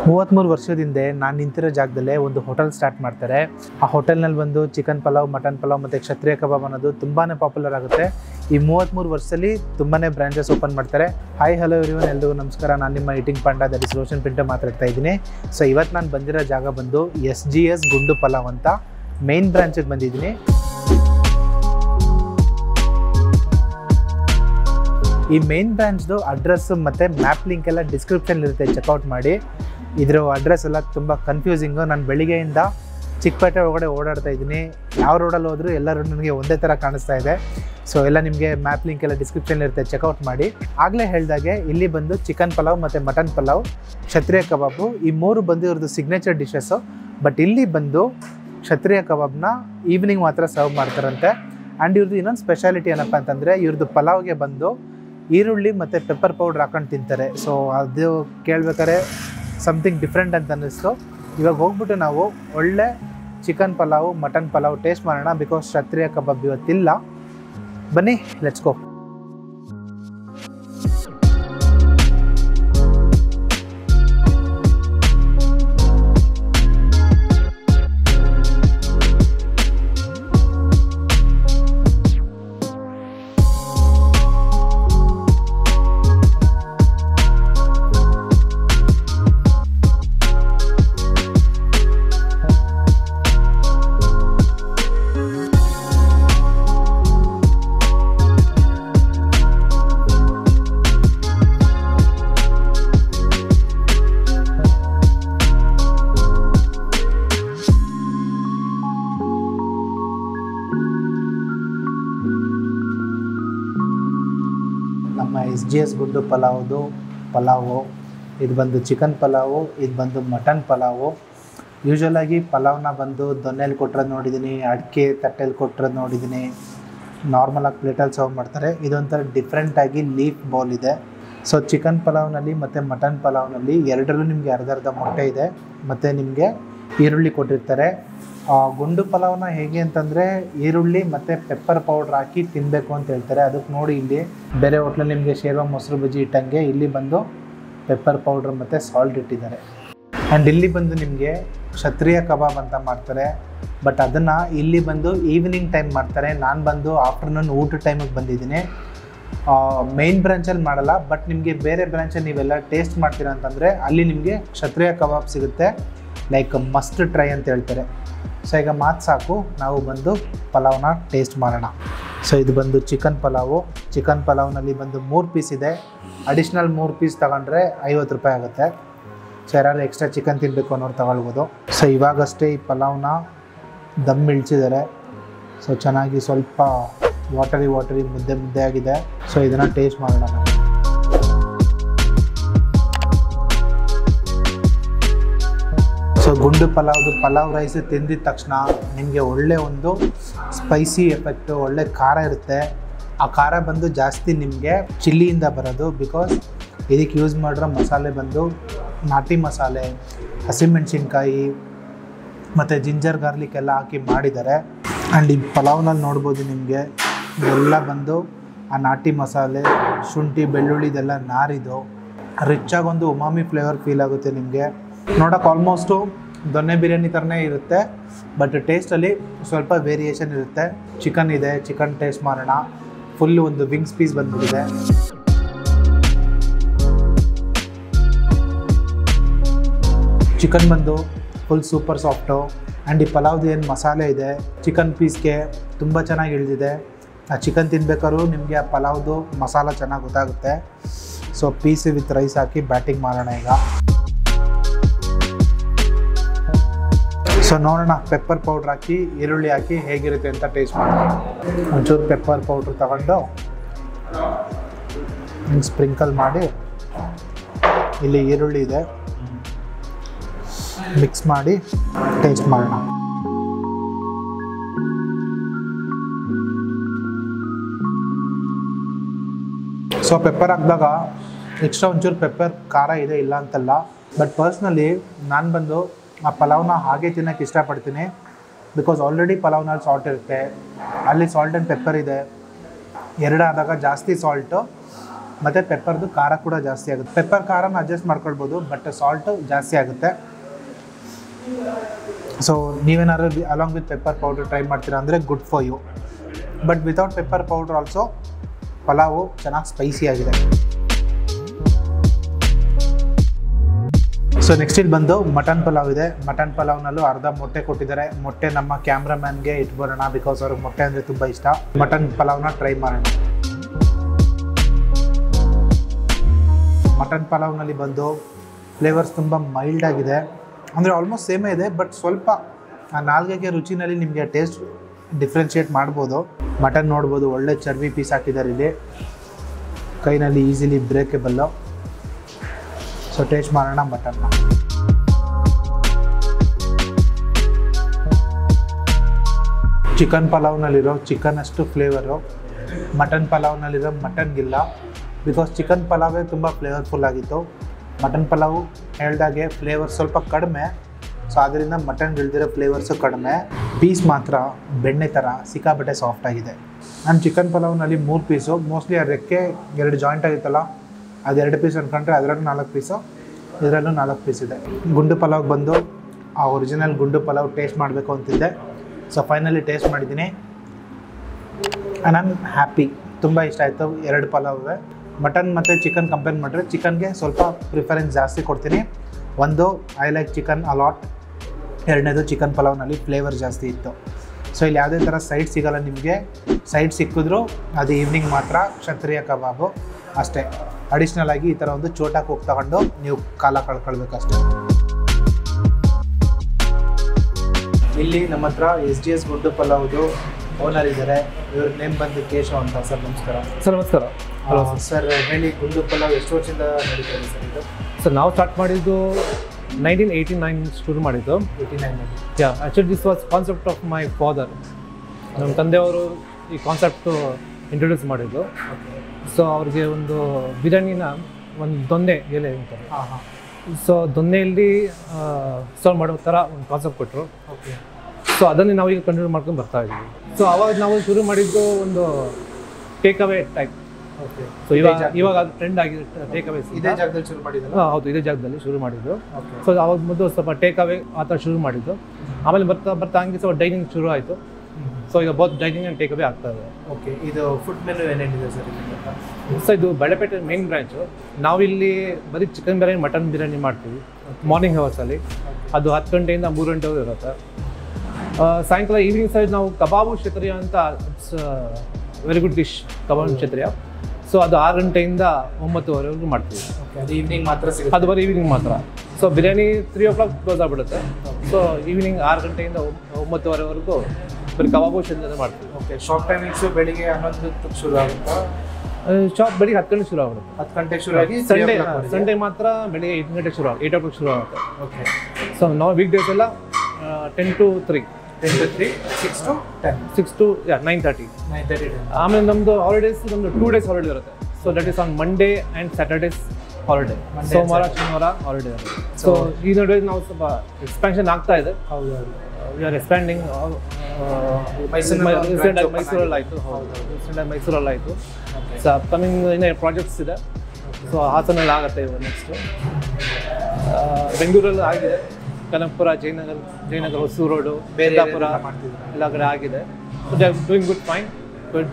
ಮೂವತ್ತ್ಮೂರು ವರ್ಷದ ಹಿಂದೆ ನಾನು ನಿಂತಿರೋ ಜಾಗದಲ್ಲೇ ಒಂದು ಹೋಟೆಲ್ ಸ್ಟಾರ್ಟ್ ಮಾಡ್ತಾರೆ ಆ ಹೋಟೆಲ್ನಲ್ಲಿ ಬಂದು ಚಿಕನ್ ಪಲಾವ್ ಮಟನ್ ಪಲಾವ್ ಮತ್ತು ಕ್ಷತ್ರಿಯ ಕಬಾಬ್ ಅನ್ನೋದು ತುಂಬಾ ಪಾಪ್ಯುಲರ್ ಆಗುತ್ತೆ ಈ ಮೂವತ್ತ್ಮೂರು ವರ್ಷದಲ್ಲಿ ತುಂಬಾ ಬ್ರಾಂಚಸ್ ಓಪನ್ ಮಾಡ್ತಾರೆ ಹಾಯ್ ಹಲೋ ಇವರಿವನ್ ಎಲ್ರಿಗೂ ನಮಸ್ಕಾರ ನಾನು ನಿಮ್ಮ eating panda that is Roshan Pinto ಮಾತಾಡ್ತಾ ಇದ್ದೀನಿ ಸೊ ಇವತ್ತು ನಾನು ಬಂದಿರೋ ಜಾಗ ಬಂದು ಎಸ್ ಜಿ ಎಸ್ ಗುಂಡು ಪಲಾವ್ ಅಂತ ಮೇನ್ ಬ್ರಾಂಚಿಗೆ ಬಂದಿದ್ದೀನಿ ಈ ಮೇನ್ ಬ್ರಾಂಚ್ದು ಅಡ್ರೆಸ್ ಮತ್ತು ಮ್ಯಾಪ್ ಲಿಂಕ್ ಎಲ್ಲ ಡಿಸ್ಕ್ರಿಪ್ಷನ್ ಇರುತ್ತೆ ಚೆಕ್ಔಟ್ ಮಾಡಿ ಇದರ ಅಡ್ರೆಸ್ ಎಲ್ಲ ತುಂಬ ಕನ್ಫ್ಯೂಸಿಂಗು ನಾನು ಬೆಳಿಗ್ಗೆಯಿಂದ ಚಿಕ್ಕಪೇಟೆ ಒಳಗಡೆ ಓಡಾಡ್ತಾ ಇದ್ದೀನಿ ಯಾವ ರೋಡಲ್ಲಿ ಹೋದರೂ ಎಲ್ಲರೂ ನನಗೆ ಒಂದೇ ಥರ ಕಾಣಿಸ್ತಾ ಇದೆ ಸೊ ಎಲ್ಲ ನಿಮಗೆ ಮ್ಯಾಪ್ ಲಿಂಕ್ ಎಲ್ಲ ಡಿಸ್ಕ್ರಿಪ್ಷನ್ ಇರುತ್ತೆ ಚೆಕ್ಔಟ್ ಮಾಡಿ ಆಗಲೇ ಹೇಳ್ದಾಗೆ ಇಲ್ಲಿ ಬಂದು ಚಿಕನ್ ಪಲಾವ್ ಮತ್ತು ಮಟನ್ ಪಲಾವ್ ಕ್ಷತ್ರಿಯ ಕಬಾಬು ಈ ಮೂರು ಬಂದು ಇವ್ರದ್ದು ಸಿಗ್ನೇಚರ್ ಡಿಶಸ್ಸು ಬಟ್ ಇಲ್ಲಿ ಬಂದು ಕ್ಷತ್ರಿಯ ಕಬಾಬ್ನ ಈವ್ನಿಂಗ್ ಮಾತ್ರ ಸರ್ವ್ ಮಾಡ್ತಾರಂತೆ ಆ್ಯಂಡ್ ಇವ್ರದ್ದು ಇನ್ನೊಂದು ಸ್ಪೆಷಾಲಿಟಿ ಏನಪ್ಪ ಅಂತಂದರೆ ಇವ್ರದ್ದು ಪಲಾವ್ಗೆ ಬಂದು ಈರುಳ್ಳಿ ಮತ್ತು ಪೆಪ್ಪರ್ ಪೌಡ್ರ್ ಹಾಕೊಂಡು ತಿಂತಾರೆ ಸೊ ಅದು ಕೇಳ್ಬೇಕಾದ್ರೆ ಸಮಥಿಂಗ್ ಡಿಫ್ರೆಂಟ್ ಅಂತ ಅನ್ನಿಸ್ತು ಇವಾಗ ಹೋಗ್ಬಿಟ್ಟು ನಾವು ಒಳ್ಳೆ chicken pulao mutton pulao taste ಮಾಡೋಣ ಬಿಕಾಸ್ ಕ್ಷತ್ರಿಯ ಕಬಾಬ್ ಇವತ್ತಿಲ್ಲ ಬನ್ನಿ ಲೆಟ್ಸ್ ಗೋ ನಮ್ಮ ಎಸ್ ಜಿ ಎಸ್ ಗುಂಡು ಪಲಾವ್ದು ಪಲಾವು ಇದು ಬಂದು ಚಿಕನ್ ಪಲಾವು ಇದು ಬಂದು ಮಟನ್ ಪಲಾವು ಯೂಶ್ವಲಾಗಿ ಪಲಾವ್ನ ಬಂದು ದೊನ್ನೆಲಿ ಕೊಟ್ಟಿರೋದು ನೋಡಿದ್ದೀನಿ ಅಡಿಕೆ ತಟ್ಟೆಲಿ ಕೊಟ್ಟಿರೋದು ನೋಡಿದ್ದೀನಿ ನಾರ್ಮಲಾಗಿ ಪ್ಲೇಟಲ್ಲಿ ಸರ್ವ್ ಮಾಡ್ತಾರೆ ಇದೊಂಥರ ಡಿಫ್ರೆಂಟಾಗಿ ಲೀಫ್ ಬೌಲ್ ಇದೆ ಸೊ ಚಿಕನ್ ಪಲಾವ್ನಲ್ಲಿ ಮತ್ತು ಮಟನ್ ಪಲಾವ್ನಲ್ಲಿ ಎರಡರಲ್ಲೂ ನಿಮಗೆ ಅರ್ಧ ಅರ್ಧ ಮೊಟ್ಟೆ ಇದೆ ಮತ್ತು ನಿಮಗೆ ಈರುಳ್ಳಿ ಕೊಟ್ಟಿರ್ತಾರೆ ಆ, ಗುಂಡು ಪಲಾವ್ನ ಹೇಗೆ ಅಂತಂದರೆ ಈರುಳ್ಳಿ ಮತ್ತು ಪೆಪ್ಪರ್ ಪೌಡ್ರ್ ಹಾಕಿ ತಿನ್ನಬೇಕು ಅಂತ ಹೇಳ್ತಾರೆ ಅದಕ್ಕೆ ನೋಡಿ ಇಲ್ಲಿ ಬೇರೆ ಹೋಟ್ಲಲ್ಲಿ ನಿಮಗೆ ಶೇರ್ವ ಮೊಸರು ಬಜ್ಜಿ ಇಟ್ಟಂಗೆ ಇಲ್ಲಿ ಬಂದು ಪೆಪ್ಪರ್ ಪೌಡ್ರ್ ಮತ್ತು ಸಾಲ್ಟ್ ಇಟ್ಟಿದ್ದಾರೆ ಆ್ಯಂಡ್ ಇಲ್ಲಿ ಬಂದು ನಿಮಗೆ ಕ್ಷತ್ರಿಯ ಕಬಾಬ್ ಅಂತ ಮಾಡ್ತಾರೆ ಬಟ್ ಅದನ್ನು ಇಲ್ಲಿ ಬಂದು ಈವ್ನಿಂಗ್ ಟೈಮ್ ಮಾಡ್ತಾರೆ ನಾನು ಬಂದು ಆಫ್ಟರ್ನೂನ್ ಊಟ ಟೈಮಿಗೆ ಬಂದಿದ್ದೀನಿ ಮೇನ್ ಬ್ರಾಂಚಲ್ಲಿ ಮಾಡಲ್ಲ ಬಟ್ ನಿಮಗೆ ಬೇರೆ ಬ್ರಾಂಚಲ್ಲಿ ನೀವೆಲ್ಲ ಟೇಸ್ಟ್ ಮಾಡ್ತೀರಾ ಅಂತಂದರೆ ಅಲ್ಲಿ ನಿಮಗೆ ಕ್ಷತ್ರಿಯ ಕಬಾಬ್ ಸಿಗುತ್ತೆ ಲೈಕ್ ಮಸ್ಟ್ ಟ್ರೈ ಅಂತ ಹೇಳ್ತಾರೆ ಸೊ ಈಗ ಮಾತು ಸಾಕು ನಾವು ಬಂದು ಪಲಾವ್ನ ಟೇಸ್ಟ್ ಮಾಡೋಣ ಸೊ ಇದು ಬಂದು ಚಿಕನ್ ಪಲಾವು ಚಿಕನ್ ಪಲಾವ್ನಲ್ಲಿ ಬಂದು ಮೂರು ಪೀಸ್ ಇದೆ ಅಡಿಷ್ನಲ್ ಮೂರು ಪೀಸ್ ತಗೊಂಡ್ರೆ ಐವತ್ತು ರೂಪಾಯಿ ಆಗುತ್ತೆ ಸೊ ಯಾರಾದ್ರು ಎಕ್ಸ್ಟ್ರಾ ಚಿಕನ್ ತಿನ್ನಬೇಕು ಅನ್ನೋರು ತಗೊಳ್ಬೋದು ಸೊ ಇವಾಗಷ್ಟೇ ಈ ಪಲಾವ್ನ ದಮ್ ಇಳಿಸಿದ್ದಾರೆ ಸೊ ಚೆನ್ನಾಗಿ ಸ್ವಲ್ಪ ವಾಟರಿ ವಾಟರಿ ಮುದ್ದೆ ಮುದ್ದೆ ಆಗಿದೆ ಸೊ ಇದನ್ನು ಟೇಸ್ಟ್ ಮಾಡೋಣ ನಾವು ಸೊ ಗುಂಡು ಪಲಾವ್ದು ಪಲಾವ್ ರೈಸ್ ತಿಂದಿದ ತಕ್ಷಣ ನಿಮಗೆ ಒಳ್ಳೆ ಒಂದು ಸ್ಪೈಸಿ ಎಫೆಕ್ಟು ಒಳ್ಳೆ ಖಾರ ಇರುತ್ತೆ ಆ ಖಾರ ಬಂದು ಜಾಸ್ತಿ ನಿಮಗೆ ಚಿಲ್ಲಿಯಿಂದ ಬರೋದು ಬಿಕಾಸ್ ಇದಕ್ಕೆ ಯೂಸ್ ಮಾಡಿರೋ ಮಸಾಲೆ ಬಂದು ನಾಟಿ ಮಸಾಲೆ ಹಸಿಮೆಣಸಿನ್ಕಾಯಿ ಮತ್ತು ಜಿಂಜರ್ ಗಾರ್ಲಿಕ್ ಎಲ್ಲ ಹಾಕಿ ಮಾಡಿದ್ದಾರೆ ಆ್ಯಂಡ್ ಈ ಪಲಾವ್ನಲ್ಲಿ ನೋಡ್ಬೋದು ನಿಮಗೆ ಎಲ್ಲ ಬಂದು ಆ ನಾಟಿ ಮಸಾಲೆ ಶುಂಠಿ ಬೆಳ್ಳುಳ್ಳಿ ಇದೆಲ್ಲ ನಾರಿದು ರಿಚ್ಚಾಗಿ ಒಂದು ಉಮಾಮಿ ಫ್ಲೇವರ್ ಫೀಲ್ ಆಗುತ್ತೆ ನಿಮಗೆ ನೋಡೋಕೆ ಆಲ್ಮೋಸ್ಟು ದೊನ್ನೆ ಬಿರಿಯಾನಿ ಥರನೇ ಇರುತ್ತೆ ಬಟ್ ಟೇಸ್ಟಲ್ಲಿ ಸ್ವಲ್ಪ ವೇರಿಯೇಷನ್ ಇರುತ್ತೆ ಚಿಕನ್ ಇದೆ ಚಿಕನ್ ಟೇಸ್ಟ್ ಮಾಡೋಣ ಫುಲ್ ಒಂದು ವಿಂಗ್ಸ್ ಪೀಸ್ ಬಂದ್ಬಿಟ್ಟಿದೆ ಚಿಕನ್ ಬಂದು ಫುಲ್ ಸೂಪರ್ ಸಾಫ್ಟು ಆ್ಯಂಡ್ ಈ ಪಲಾವ್ದು ಏನು ಮಸಾಲೆ ಇದೆ ಚಿಕನ್ ಪೀಸ್ಗೆ ತುಂಬ ಚೆನ್ನಾಗಿ ಇಳಿದಿದೆ ಆ ಚಿಕನ್ ತಿನ್ಬೇಕಾದ್ರೂ ನಿಮಗೆ ಆ ಪಲಾವ್ದು ಮಸಾಲ ಚೆನ್ನಾಗಿ ಗೊತ್ತಾಗುತ್ತೆ ಸೊ ಪೀಸ್ ವಿತ್ ರೈಸ್ ಹಾಕಿ ಬ್ಯಾಟಿಂಗ್ ಮಾಡೋಣ ಈಗ ಸೊ ನೋಡೋಣ ಪೆಪ್ಪರ್ ಪೌಡ್ರ್ ಹಾಕಿ ಈರುಳ್ಳಿ ಹಾಕಿ ಹೇಗಿರುತ್ತೆ ಅಂತ ಟೇಸ್ಟ್ ಮಾಡೋಣ ಒಂಚೂರು ಪೆಪ್ಪರ್ ಪೌಡ್ರ್ ತಗೊಂಡು ಸ್ಪ್ರಿಂಕಲ್ ಮಾಡಿ ಇಲ್ಲಿ ಈರುಳ್ಳಿ ಇದೆ ಮಿಕ್ಸ್ ಮಾಡಿ ಟೇಸ್ಟ್ ಮಾಡೋಣ ಸೊ ಪೆಪ್ಪರ್ ಹಾಕಿದಾಗ ಎಕ್ಸ್ಟ್ರಾ ಒಂಚೂರು ಪೆಪ್ಪರ್ ಖಾರ ಇದೆ ಇಲ್ಲ ಅಂತಲ್ಲ ಬಟ್ ಪರ್ಸ್ನಲಿ ನಾನು ಬಂದು ಆ ಪಲಾವ್ನ ಹಾಗೆ ತಿನ್ನೋಕ್ಕೆ ಇಷ್ಟಪಡ್ತೀನಿ ಬಿಕಾಸ್ ಆಲ್ರೆಡಿ ಪಲಾವ್ನಲ್ಲಿ ಸಾಲ್ಟ್ ಇರುತ್ತೆ ಅಲ್ಲಿ ಸಾಲ್ಟ್ ಆ್ಯಂಡ್ ಪೆಪ್ಪರ್ ಇದೆ ಎರಡಾದಾಗ ಜಾಸ್ತಿ ಸಾಲ್ಟು ಮತ್ತು ಪೆಪ್ಪರ್ದು ಖಾರ ಕೂಡ ಜಾಸ್ತಿ ಆಗುತ್ತೆ ಪೆಪ್ಪರ್ ಖಾರನ ಅಡ್ಜಸ್ಟ್ ಮಾಡ್ಕೊಳ್ಬೋದು ಬಟ್ ಸಾಲ್ಟು ಜಾಸ್ತಿ ಆಗುತ್ತೆ ಸೊ ನೀವೇನಾದ್ರು along with pepper powder try ಮಾಡ್ತೀರಾ ಅಂದರೆ good for you but without pepper powder also pulao ಚೆನ್ನಾಗಿ ಸ್ಪೈಸಿ ಆಗಿದೆ ಸೊ ನೆಕ್ಸ್ಟ್ ಇಲ್ಲಿ ಬಂದು ಮಟನ್ ಪಲಾವ್ ಇದೆ ಮಟನ್ ಪಲಾವ್ನಲ್ಲೂ ಅರ್ಧ ಮೊಟ್ಟೆ ಕೊಟ್ಟಿದ್ದಾರೆ ಮೊಟ್ಟೆ ನಮ್ಮ ಕ್ಯಾಮ್ರಾಮ್ಯಾನ್ಗೆ ಇಟ್ಬರೋಣ ಬಿಕಾಸ್ ಅವ್ರಿಗೆ ಮೊಟ್ಟೆ ಅಂದರೆ ತುಂಬ ಇಷ್ಟ ಮಟನ್ ಪಲಾವ್ನ ಟ್ರೈ ಮಾಡೋಣ ಮಟನ್ ಪಲಾವ್ನಲ್ಲಿ ಬಂದು ಫ್ಲೇವರ್ಸ್ ತುಂಬ ಮೈಲ್ಡ್ ಆಗಿದೆ ಅಂದರೆ ಆಲ್ಮೋಸ್ಟ್ ಸೇಮೇ ಇದೆ ಬಟ್ ಸ್ವಲ್ಪ ಆ ನಾಲ್ಗೆಗೆ ರುಚಿನಲ್ಲಿ ನಿಮಗೆ ಟೇಸ್ಟ್ ಡಿಫ್ರೆನ್ಷಿಯೇಟ್ ಮಾಡ್ಬೋದು ಮಟನ್ ನೋಡ್ಬೋದು ಒಳ್ಳೆ ಚರ್ಬಿ ಪೀಸ್ ಹಾಕಿದ್ದಾರೆ ಇಲ್ಲಿ ಕೈನಲ್ಲಿ ಈಸಿಲಿ ಬ್ರೇಕೇಬಲ್ಲು ಸೊ ಟೇಸ್ಟ್ ಮಾಡೋಣ ಮಟನ್ನ ಚಿಕನ್ ಪಲಾವ್ನಲ್ಲಿರೋ ಚಿಕನ್ ಅಷ್ಟು ಫ್ಲೇವರು ಮಟನ್ ಪಲಾವ್ನಲ್ಲಿರೋ ಮಟನ್ಗಿಲ್ಲ ಬಿಕಾಸ್ ಚಿಕನ್ ಪಲಾವೇ ತುಂಬ ಫ್ಲೇವರ್ಫುಲ್ ಆಗಿತ್ತು ಮಟನ್ ಪಲಾವು ಹೇಳ್ದಾಗೆ ಫ್ಲೇವರ್ ಸ್ವಲ್ಪ ಕಡಿಮೆ ಸೊ ಅದರಿಂದ ಮಟನ್ ಇಳ್ದಿರೋ ಫ್ಲೇವರ್ಸು ಕಡಿಮೆ ಪೀಸ್ ಮಾತ್ರ ಬೆಣ್ಣೆ ಥರ ಸಿಕ್ಕಾಬಟ್ಟೆ ಸಾಫ್ಟ್ ಆಗಿದೆ ನಾನು ಚಿಕನ್ ಪಲಾವ್ನಲ್ಲಿ ಮೂರು ಪೀಸು ಮೋಸ್ಟ್ಲಿ ಆ ರೆಕ್ಕೆ ಎರಡು ಜಾಯಿಂಟ್ ಆಗಿತ್ತಲ್ಲ ಅದು ಎರಡು ಪೀಸ್ ಅನ್ಕೊಂಡ್ರೆ ಅದರಲ್ಲೂ ನಾಲ್ಕು ಪೀಸು ಇದರಲ್ಲೂ ನಾಲ್ಕು ಪೀಸ್ ಇದೆ ಗುಂಡು ಪಲಾವ್ ಬಂದು ಆ ಒರಿಜಿನಲ್ ಗುಂಡು ಪಲಾವ್ ಟೇಸ್ಟ್ ಮಾಡಬೇಕು ಅಂತಿದ್ದೆ ಸೊ ಫೈನಲಿ ಟೇಸ್ಟ್ ಮಾಡಿದ್ದೀನಿ ನಾನು ಹ್ಯಾಪಿ ತುಂಬ ಇಷ್ಟ ಆಯಿತು ಎರಡು ಪಲಾವೇ ಮಟನ್ ಮತ್ತು ಚಿಕನ್ ಕಂಪೇರ್ ಮಾಡಿದ್ರೆ ಚಿಕನ್ಗೆ ಸ್ವಲ್ಪ ಪ್ರಿಫರೆನ್ಸ್ ಜಾಸ್ತಿ ಕೊಡ್ತೀನಿ ಒಂದು ಐ ಲೈಕ್ ಚಿಕನ್ ಅಲಾಟ್ ಎರಡನೇದು ಚಿಕನ್ ಪಲಾವ್ನಲ್ಲಿ ಫ್ಲೇವರ್ ಜಾಸ್ತಿ ಇತ್ತು ಸೊ ಇಲ್ಲಿ ಯಾವುದೇ ಥರ ಸೈಡ್ ಸಿಗಲ್ಲ ನಿಮಗೆ ಸೈಡ್ ಸಿಕ್ಕಿದ್ರು ಅದು ಈವ್ನಿಂಗ್ ಮಾತ್ರ ಕ್ಷತ್ರಿಯ ಕಬಾಬು ಅಷ್ಟೇ ಅಡಿಷ್ನಲ್ ಆಗಿ ಈ ಥರ ಒಂದು ಚೋಟಾ ಕುಕ್ ತಗೊಂಡು ನೀವು ಕಾಲ ಕಳ್ಕೊಳ್ಬೇಕಷ್ಟೇ ಇಲ್ಲಿ ನಮ್ಮ ಹತ್ರ ಎಸ್ ಜಿ ಎಸ್ ಗುಂಡು ಪಲಾವ್ದು ಓನರ್ ಇದ್ದಾರೆ ಇವ್ರ ನೇಮ್ ಬಂದು ಕೇಶವ್ ಅಂತ ಸರ್ ನಮಸ್ಕಾರ ಸರ್ ನಮಸ್ಕಾರ ಹಲೋ ಸರ್ ಹೇಳಿ ಗುಂಡು ಪಲಾವ್ ಎಷ್ಟು ವರ್ಷದಿಂದ ನಡೀತಾ ಇದೆ ಸರ್ ಇದು ಸರ್ ನಾವು ಸ್ಟಾರ್ಟ್ ಮಾಡಿದ್ದು ನೈನ್ಟೀನ್ ಏಯ್ಟಿ ನೈನ್ ಶುರು ಮಾಡಿದ್ದು eighty nine yeah actually this was concept of my father ನಮ್ಮ ತಂದೆಯವರು ಈ ಕಾನ್ಸೆಪ್ಟು ಇಂಟ್ರೊಡ್ಯೂಸ್ ಮಾಡಿದ್ದು ಸೊ ಅವ್ರಿಗೆ ಒಂದು ಬಿರಿಯಾನಿನ ಒಂದು ದೊನ್ನೆ ಎಲೆ ಅಂತಾರೆ ಹಾಂ ಹಾಂ ಸೊ ದೊನ್ನೆಯಲ್ಲಿ ಸರ್ವ್ ಮಾಡೋ ಥರ ಒಂದು ಕಾನ್ಸೆಪ್ಟ್ ಕೊಟ್ಟರು ಓಕೆ ಸೊ ಅದನ್ನೇ ನಾವು ಈಗ ಕಂಟಿನ್ಯೂ ಮಾಡ್ಕೊಂಡು ಬರ್ತಾ ಇದ್ದೀವಿ ಸೊ ಅವಾಗ ನಾವು ಶುರು ಮಾಡಿದ್ದು ಒಂದು take away type okay so ಇವಾಗ ಇವಾಗ ಅದು ಟ್ರೆಂಡ್ ಆಗಿದೆ ಟೇಕ್ ಅವೇ ಇದೇ ಜಾಗದಲ್ಲಿ ಶುರು ಮಾಡಿದ್ದಲ್ಲ ಹಾ, ಹೌದು ಇದೇ ಜಾಗದಲ್ಲಿ ಶುರು ಮಾಡಿದ್ದು ಓಕೆ ಸೊ ಅವಾಗ ಮೊದಲು ಸ್ವಲ್ಪ ಟೇಕ್ ಅವೇ ಆ ಥರ ಶುರು ಮಾಡಿದ್ದು ಆಮೇಲೆ ಬರ್ತಾ ಬರ್ತಾ ಹಂಗೆ ಸ್ವಲ್ಪ ಡೈನಿಂಗ್ ಶುರು ಆಯಿತು ಸೊ ಈಗ both dining and take away ಆಗ್ತಾ ಇದೆ ಓಕೆ ಇದು ಫುಡ್ ಮೆನು ಏನೇನಿದೆ ಸರ್ ಇಲ್ಲಿ ಸೊ ಇದು ಬೆಳಪೇಟೆ ಮೇನ್ ಬ್ರಾಂಚು ನಾವಿಲ್ಲಿ ಬರೀ ಚಿಕನ್ ಬಿರಿಯಾನಿ ಮಟನ್ ಬಿರಿಯಾನಿ ಮಾಡ್ತೀವಿ ಮಾರ್ನಿಂಗ್ ಅವರ್ಸಲ್ಲಿ ಅದು ಹತ್ತು ಗಂಟೆಯಿಂದ ಮೂರು ಗಂಟೆವರೆಗೂ ಇರುತ್ತೆ ಆ, ಸಾಯಂಕಾಲ ಈವ್ನಿಂಗ್ ಸೈಡ್ ನಾವು ಕಬಾಬು ಕ್ಷತ್ರಿಯ ಅಂತ it's very good dish kebab Kshatriya so ಅದು ಆರು ಗಂಟೆಯಿಂದ ಒಂಬತ್ತುವರೆವರೆಗೂ ಮಾಡ್ತೀವಿ ಓಕೆ ಅದು ಈವ್ನಿಂಗ್ ಮಾತ್ರ ಸಿಗುತ್ತೆ ಅದು ಬರೀ ಈವ್ನಿಂಗ್ ಮಾತ್ರ so biryani three o'clock close ಆಗಿಬಿಡುತ್ತೆ ಸೊ ಈವ್ನಿಂಗ್ ಆರು ಗಂಟೆಯಿಂದ ಒಂಬ- ಒಂಬತ್ತುವರೆವರೆಗೂ ಬರೀ ಕಬಾಬು ಕ್ಷತ್ರಿಯ ಮಾಡ್ತೀವಿ ಓಕೆ ಶಾಪ್ ಟೈಮಿಂಗ್ಸು ಬೆಳಿಗ್ಗೆ ಹನ್ನೊಂದು ಶುರು ಆಗುತ್ತಾ ಶಾಪ್ ಬೆಳಿಗ್ಗೆ ಹತ್ತು ಗಂಟೆ ಶುರು ಆಗುತ್ತೆ ಹತ್ತು ಗಂಟೆಗೆ ಶುರು ಆಗಿ ಸಂಡೇ ಸಂಡೇ ಮಾತ್ರ ಬೆಳಿಗ್ಗೆ ಎಂಟು ಗಂಟೆ ಶುರು ಆಗುತ್ತೆ ಏಯ್ಟ್ ಓ ಕ್ಲಾಕ್ ಶುರು ಆಗುತ್ತೆ ಓಕೆ ಸೊ ನಾವು ವೀಕ್ ಡೇಸ್ ಎಲ್ಲ ten to three ten to three six to ten six to yeah nine thirty nine thirty ten ಆಮೇಲೆ ನಮ್ಮದು ಹಾಲಿಡೇಸ್ ನಮ್ಮದು ಟೂ ಡೇಸ್ ಹಾಲಿಡೇ ಇರುತ್ತೆ so that is on Monday and Saturdays holiday Monday and ಸೋಮವಾರ ಶನಿವಾರ holiday ಇರುತ್ತೆ so ಈ ನಡುವೆ ನಾವು ಸ್ವಲ್ಪ ಎಕ್ಸ್ಪ್ಯಾನ್ಷನ್ ಆಗ್ತಾ ಇದೆ ಹೌದು ಹೌದು ವಿ ಆರ್ ಎಕ್ಸ್ಪ್ಯಾಂಡಿಂಗ್ ಮೈಸೂರಿನಲ್ಲಿ ಒಂದು branch open ಮೈಸೂರಲ್ಲಿ ಆಯಿತು ಹೌದು ರೀಸೆಂಟಾಗಿ ಮೈಸೂರಲ್ಲಿ ಆಯಿತು ಸೊ ಅಪ್ಕಮಿಂಗ್ ಇನ್ನೇ ಪ್ರಾಜೆಕ್ಟ್ಸ್ ಇದೆ ಸೊ ಹಾಸನಲ್ಲಿ ಆಗುತ್ತೆ ಇವಾಗ ನೆಕ್ಸ್ಟು ಬೆಂಗಳೂರಲ್ಲಿ ಆಗಿದೆ ಕನಕಪುರ ಜಯನಗರ ಜಯನಗರ ಹೊಸೂರು ರೋಡು ಬೇರೆ ಸಿದ್ದಾಪುರ ಏರಿಯಾದೆಲ್ಲ ಮಾಡ್ತಿದ್ದೀರಾ? ಎಲ್ಲ ಕಡೆ ಆಗಿದೆ so they doing good fine good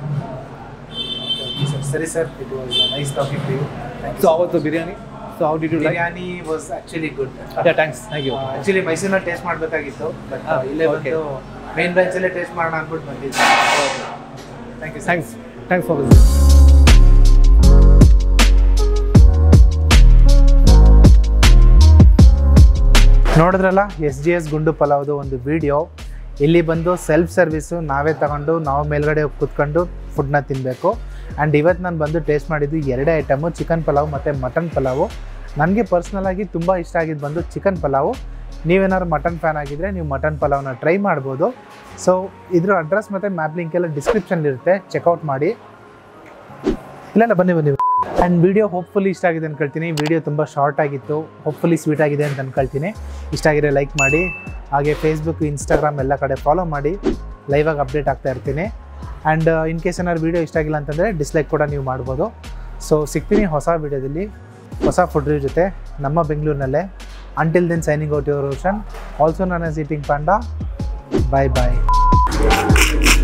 sir ಸರಿ sir it was nice talking to you so ಅವತ್ತು biryani so how did you like biryani was actually good yeah thanks thank you actually ಮೈಸೂರಿನಲ್ಲಿ ಟೇಸ್ಟ್ ಮಾಡಬೇಕಾಗಿತ್ತು ಬಟ್ Ah, ಇಲ್ಲೇ okay. ಬಂದು main ಬ್ರಾಂಚಲ್ಲೇ taste ಮಾಡೋಣ ಅಂದ್ಬಿಟ್ಟು ಬಂದಿದ್ದೆ thank you thanks thanks for this ನೋಡಿದ್ರಲ್ಲ S G S ಗುಂಡು ಪಲಾವ್ದು ಒಂದು ವಿಡಿಯೋ ಇಲ್ಲಿ ಬಂದು ಸೆಲ್ಫ್ ಸರ್ವಿಸು ನಾವೇ ತಗೊಂಡು ನಾವು ಮೇಲ್ಗಡೆ ಹೋಗಿ ಕೂತ್ಕೊಂಡು ಫುಡ್ನ ತಿನ್ನಬೇಕು ಆ್ಯಂಡ್ ಇವತ್ತು ನಾನು ಬಂದು ಟೇಸ್ಟ್ ಮಾಡಿದ್ದು ಎರಡೇ ಐಟಮು ಚಿಕನ್ ಪಲಾವ್ ಮತ್ತು ಮಟನ್ ಪಲಾವು ನನಗೆ ಪರ್ಸ್ನಲಾಗಿ ತುಂಬ ಇಷ್ಟ ಆಗಿದ್ದು ಬಂದು ಚಿಕನ್ ಪಲಾವು ನೀವೇನಾದ್ರು ಮಟನ್ ಫ್ಯಾನ್ ಆಗಿದ್ದರೆ ನೀವು ಮಟನ್ ಪಲಾವ್ನ ಟ್ರೈ ಮಾಡ್ಬೋದು ಸೊ ಇದ್ರ ಅಡ್ರೆಸ್ ಮತ್ತು ಮ್ಯಾಪ್ ಲಿಂಕ್ ಎಲ್ಲ ಡಿಸ್ಕ್ರಿಪ್ಷನ್ ಇರುತ್ತೆ ಚೆಕ್ಔಟ್ ಮಾಡಿ ಇಲ್ಲ ಇಲ್ಲ ಬನ್ನಿ ಬನ್ನಿ ಆ್ಯಂಡ್ ವಿಡಿಯೋ ಹೋಪ್ಫುಲಿ ಇಷ್ಟ ಆಗಿದೆ ಅನ್ಕೊಳ್ತೀನಿ ವಿಡಿಯೋ ತುಂಬ ಶಾರ್ಟ್ ಆಗಿತ್ತು ಹೋಪ್ಫುಲಿ ಸ್ವೀಟ್ ಆಗಿದೆ ಅಂತ ಅನ್ಕೊಳ್ತೀನಿ ಇಷ್ಟ ಆಗಿದ್ರೆ ಲೈಕ್ ಮಾಡಿ ಹಾಗೆ ಫೇಸ್ಬುಕ್ ಇನ್ಸ್ಟಾಗ್ರಾಮ್ ಎಲ್ಲ ಕಡೆ ಫಾಲೋ ಮಾಡಿ ಲೈವಾಗಿ ಅಪ್ಡೇಟ್ ಆಗ್ತಾ ಇರ್ತೀನಿ ಆ್ಯಂಡ್ ಇನ್ ಕೇಸ್ ಏನಾದ್ರು ವಿಡಿಯೋ ಇಷ್ಟ ಆಗಿಲ್ಲ ಅಂತಂದರೆ ಡಿಸ್ಲೈಕ್ ಕೂಡ ನೀವು ಮಾಡ್ಬೋದು ಸೊ ಸಿಗ್ತೀನಿ ಹೊಸ ವಿಡಿಯೋದಲ್ಲಿ ಹೊಸ ಫುಡ್ ರಿವ್ಯೂ ಜೊತೆ ನಮ್ಮ ಬೆಂಗಳೂರಿನಲ್ಲೇ until then signing out your Roshan also ನನ್ನ ಈಟಿಂಗ್ ಪಾಂಡ ಬಾಯ್ ಬಾಯ್